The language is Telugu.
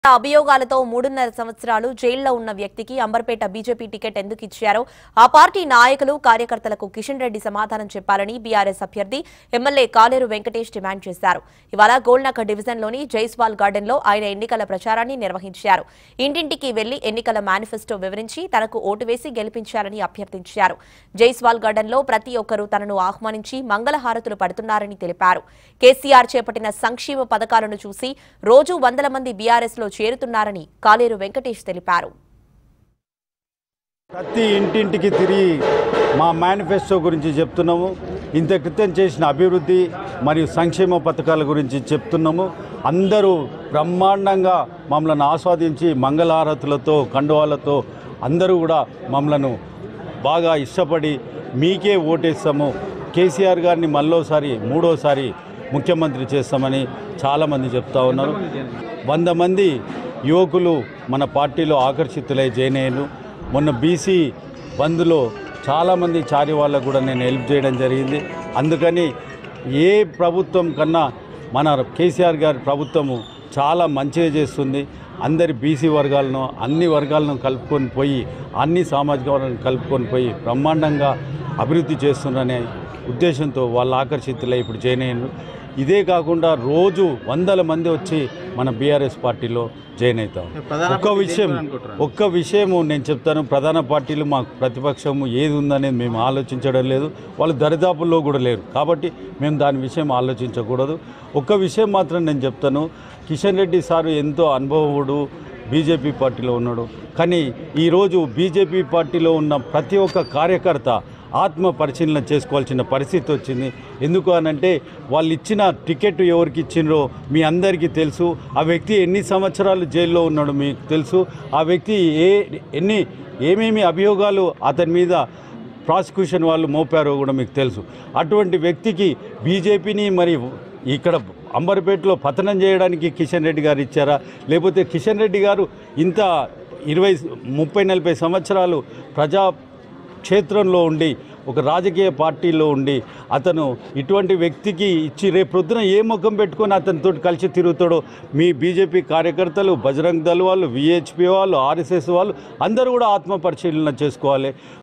అభియోగాలతో మూడున్నర సంవత్సరాలు జైల్లో ఉన్న వ్యక్తికి అంబర్పేట బీజేపీ టికెట్ ఎందుకు ఇచ్చారో ఆ పార్టీ నాయకులు కార్యకర్తలకు కిషన్ రెడ్డి సమాధానం చెప్పాలని బీఆర్ఎస్ అభ్యర్థి ఎమ్మెల్యే కాలేరు వెంకటేష్ డిమాండ్ చేశారు ఇవాళ గోల్నక డివిజన్లోని జైస్వాల్ గార్డెన్లో ఆయన ఎన్నికల ప్రచారాన్ని నిర్వహించారు ఇంటింటికి వెళ్లి ఎన్నికల మేనిఫెస్టో వివరించి తనకు ఓటు వేసి గెలిపించాలని అభ్యర్థించారు జైస్వాల్ గార్డెన్లో ప్రతి ఒక్కరూ తనను ఆహ్వానించి మంగళహారతులు పడుతున్నారని తెలిపారు కేసీఆర్ చేపట్టిన సంక్షేమ పథకాలను చూసి రోజు వందల మంది బీఆర్ఎస్ లో చేరుతున్నారని కాలేరు వెంకటేష్ తెలిపారు ప్రతి ఇంటింటికి తిరిగి మా మేనిఫెస్టో గురించి చెప్తున్నాము ఇంత క్రితం చేసిన అభివృద్ధి మరియు సంక్షేమ పథకాల గురించి చెప్తున్నాము అందరూ బ్రహ్మాండంగా మమ్మల్ని ఆస్వాదించి మంగళహారతులతో కండువాలతో అందరూ కూడా మమ్మలను బాగా ఇష్టపడి మీకే ఓటేస్తాము కేసీఆర్ గారిని మళ్ళోసారి మూడోసారి ముఖ్యమంత్రి చేస్తామని చాలామంది చెప్తా ఉన్నారు వంద మంది యువకులు మన పార్టీలో ఆకర్షితులై జాయిన్ అయ్యారు మొన్న బీసీ బంద్లో చాలామంది చారి వాళ్ళకు కూడా నేను హెల్ప్ చేయడం జరిగింది అందుకని ఏ ప్రభుత్వం కన్నా మన కేసీఆర్ గారి ప్రభుత్వము చాలా మంచిగా చేస్తుంది అందరి బీసీ వర్గాలను అన్ని వర్గాలను కలుపుకొని పోయి అన్ని సామాజిక వర్గాలను కలుపుకొని పోయి బ్రహ్మాండంగా అభివృద్ధి చేస్తున్నారనే ఉద్దేశంతో వాళ్ళు ఆకర్షితులై ఇప్పుడు జాయిన్ అయ్యారు ఇదే కాకుండా రోజు వందల మంది వచ్చి మన బీఆర్ఎస్ పార్టీలో జాయిన్ అవుతాం ఒక్క విషయం ఒక్క విషయము నేను చెప్తాను ప్రధాన పార్టీలు మాకు ప్రతిపక్షము ఏది ఉందనేది మేము ఆలోచించడం లేదు వాళ్ళు దరిదాపుల్లో కూడా లేరు కాబట్టి మేము దాని విషయం ఆలోచించకూడదు ఒక్క విషయం మాత్రం నేను చెప్తాను కిషన్ రెడ్డి సారు ఎంతో అనుభవముడు బీజేపీ పార్టీలో ఉన్నాడు కానీ ఈరోజు బీజేపీ పార్టీలో ఉన్న ప్రతి ఒక్క కార్యకర్త ఆత్మ పరిశీలన చేసుకోవాల్సిన పరిస్థితి వచ్చింది ఎందుకు అనంటే వాళ్ళు ఇచ్చిన టికెట్ ఎవరికి ఇచ్చిండ్రో మీ అందరికీ తెలుసు ఆ వ్యక్తి ఎన్ని సంవత్సరాలు జైల్లో ఉన్నాడో మీకు తెలుసు ఆ వ్యక్తి ఏ ఎన్ని ఏమేమి అభియోగాలు అతని మీద ప్రాసిక్యూషన్ వాళ్ళు మోపారో కూడా మీకు తెలుసు అటువంటి వ్యక్తికి బీజేపీని మరి ఇక్కడ అంబర్పేటలో పతనం చేయడానికి కిషన్ రెడ్డి గారు ఇచ్చారా లేకపోతే కిషన్ రెడ్డి గారు ఇంత ఇరవై ముప్పై నలభై సంవత్సరాలు ప్రజా క్షేత్రంలో ఉండి ఒక రాజకీయ పార్టీలో ఉండి అతను ఇటువంటి వ్యక్తికి ఇచ్చి రేపు ప్రొద్దున ఏ ముఖం పెట్టుకొని అతనితో కలిసి తిరుగుతాడో మీ బీజేపీ కార్యకర్తలు బజరంగ్ దళ్ వాళ్ళు విహెచ్పి వాళ్ళు ఆర్ఎస్ఎస్ వాళ్ళు అందరూ కూడా ఆత్మ పరిశీలన చేసుకోవాలి